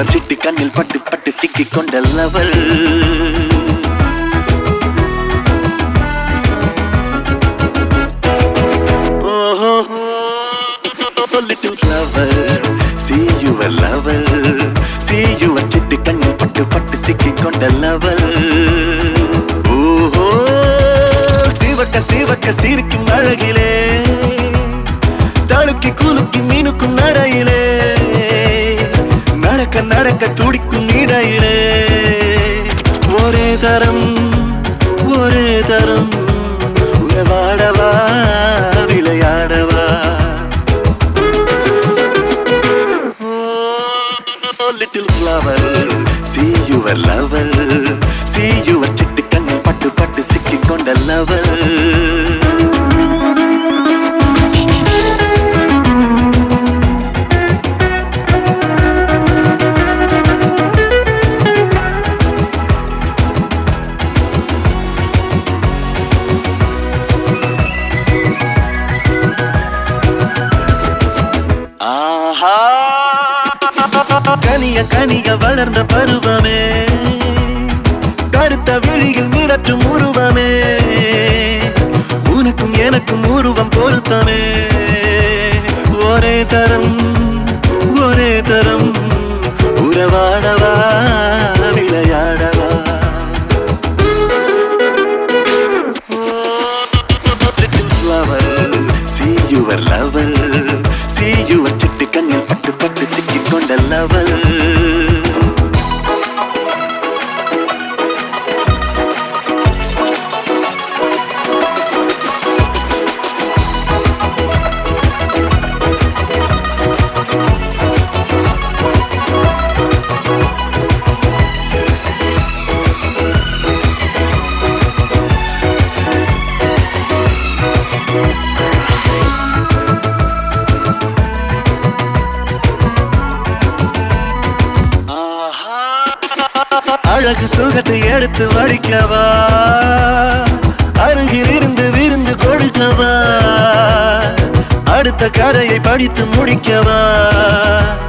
Your city கண்ணில் பட்டு பட்டு சிக்கிக் கொண்ட லவல் little flower see your lover see your சிட்டு கண்ணில் பட்டு பட்டு சிக்கிக் கொண்ட லவல் ஓஹோ சிவக்க சிவக்க சிரிக்கும் அழகிலே தழுக்கி குலுக்கி மீனுக்கும் நடையிலே நடக்க நடக்க துடிக்கும் இடையிலே ஒரே தரம் ஒரே தரம் உறவாடவா விளையாடவா Oh, little flower, see your lover, see your சிட்டு கண்ணில் பட்டு பட்டு சிக்கிக் கொண்ட lover. ஆஹா கனிய கனிய வளர்ந்த பருவமே கருத்த விழியில் மிரட்டும் உருவமே உனக்கும் எனக்கும் உருவம் பொருத்தமே ஒரே தரம் ஒரே தரம் உறவாடவா விளையாடவா little flower see your lover see your சிட்டு கண்ணில் பட்டு பட்டு சிக்கிக் கொண்ட லவல் அழகு சுகத்தை எடுத்து வடிக்கவா அருகில் இருந்து விருந்து கொடுக்கவா அடுத்த கரையை படித்து முடிக்கவா